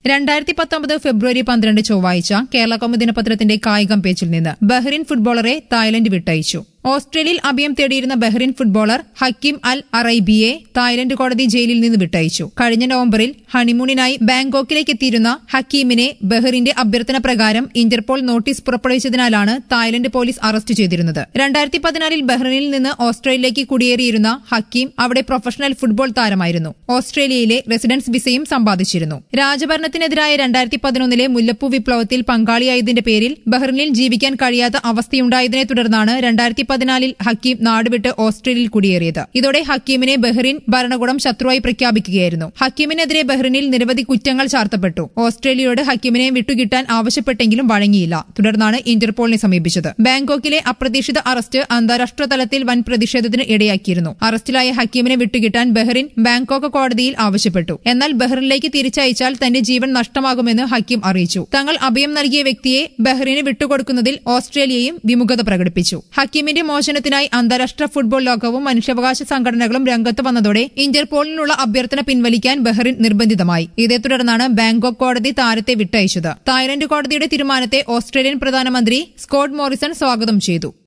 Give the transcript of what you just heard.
രണ്ടായിരത്തി പത്തൊമ്പത് ഫെബ്രുവരി പന്ത്രണ്ട് ചൊവ്വാഴ്ച കേരള കൗമുദി ദിനപത്രത്തിന്റെ കായികം പേജിൽ നിന്ന് ബഹ്റിൻ ഫുട്ബോളറെ തായ്ലൻഡ് വിട്ടയച്ചു ഓസ്ട്രേലിയയിൽ അഭയം തേടിയിരുന്ന ബഹ്റിൻ ഫുട്ബോളർ ഹക്കീം അൽ അറൈബിയെ തായ്ലൻഡ് കോടതി ജയിലിൽ നിന്ന് വിട്ടയച്ചു കഴിഞ്ഞ നവംബറിൽ ഹണിമൂണിനായി ബാങ്കോക്കിലേക്ക് എത്തിയിരുന്ന ഹക്കീമിനെ ബഹ്റിന്റെ അഭ്യർത്ഥന പ്രകാരം ഇന്റർപോൾ നോട്ടീസ് പുറപ്പെടുവിച്ചതിനാലാണ് തായ്ലൻഡ് പോലീസ് അറസ്റ്റ് ചെയ്തിരുന്നത് രണ്ടായിരത്തി പതിനാലിൽ ബഹ്റിനിൽ നിന്ന് ഓസ്ട്രേലിയയിലേക്ക് കുടിയേറിയിരുന്ന ഹക്കീം അവിടെ പ്രൊഫഷണൽ ഫുട്ബോൾ താരമായിരുന്നു ഓസ്ട്രേലിയയിലെ റെസിഡൻസ് വിസയും സമ്പാദിച്ചിരുന്നു രാജഭരണത്തിനെതിരായ രണ്ടായിരത്തി പതിനൊന്നിലെ മുല്ലപ്പൂ വിപ്ലവത്തിൽ പങ്കാളിയായതിന്റെ പേരിൽ ബഹ്റിനിൽ ജീവിക്കാൻ കഴിയാത്ത അവസ്ഥയുണ്ടായതിനെ തുടർന്നാണ് രണ്ടായിരത്തി പതിനാലിൽ ഹക്കീം നാടുവിട്ട് ഓസ്ട്രേലിയയിൽ കുടിയേറിയത് ഇതോടെ ഹക്കീമിനെ ബഹ്റിൻ ഭരണകൂടം ശത്രുവായി പ്രഖ്യാപിക്കുകയായിരുന്നു ഹക്കീമിനെതിരെ ബഹ്റിനിൽ നിരവധി കുറ്റങ്ങൾ ചാർത്തപ്പെട്ടു ഓസ്ട്രേലിയയോട് ഹക്കീമിനെ വിട്ടുകിട്ടാൻ ആവശ്യപ്പെട്ടെങ്കിലും വഴങ്ങിയില്ല തുടർന്നാണ് ഇന്റർപോളിനെ സമീപിച്ചത് ബാങ്കോക്കിലെ അപ്രതീക്ഷിത അറസ്റ്റ് അന്താരാഷ്ട്ര തലത്തിൽ വൻ പ്രതിഷേധത്തിന് ഇടയാക്കിയിരുന്നു അറസ്റ്റിലായ ഹക്കീമിനെ വിട്ടുകിട്ടാൻ ബഹ്റിൻ ബാങ്കോക്ക് കോടതിയിൽ ആവശ്യപ്പെട്ടു എന്നാൽ ബഹ്റിനിലേക്ക് തിരിച്ചയച്ചാൽ തന്റെ ജീവൻ നഷ്ടമാകുമെന്ന് ഹക്കീം അറിയിച്ചു തങ്ങൾ അഭയം നൽകിയ വ്യക്തിയെ ബഹ്റിന് വിട്ടുകൊടുക്കുന്നതിൽ ഓസ്ട്രേലിയയും വിമുഖത പ്രകടിപ്പിച്ചു ഹക്കീമിന്റെ മോചനത്തിനായി അന്താരാഷ്ട്ര ഫുട്ബോൾ ലോകവും മനുഷ്യാവകാശ സംഘടനകളും രംഗത്ത് വന്നതോടെ ഇന്റർപോളിനുള്ള അഭ്യർത്ഥന പിൻവലിക്കാൻ ബഹ്റിൻ നിർബന്ധിതമായി ഇതേ തുടർന്നാണ് ബാങ്കോക്ക് കോടതി താരത്തെ വിട്ടയച്ചത് തായ്ലൻഡ് കോടതിയുടെ തീരുമാനത്തെ ഓസ്ട്രേലിയൻ പ്രധാനമന്ത്രി സ്കോട്ട് മോറിസൺ സ്വാഗതം ചെയ്തു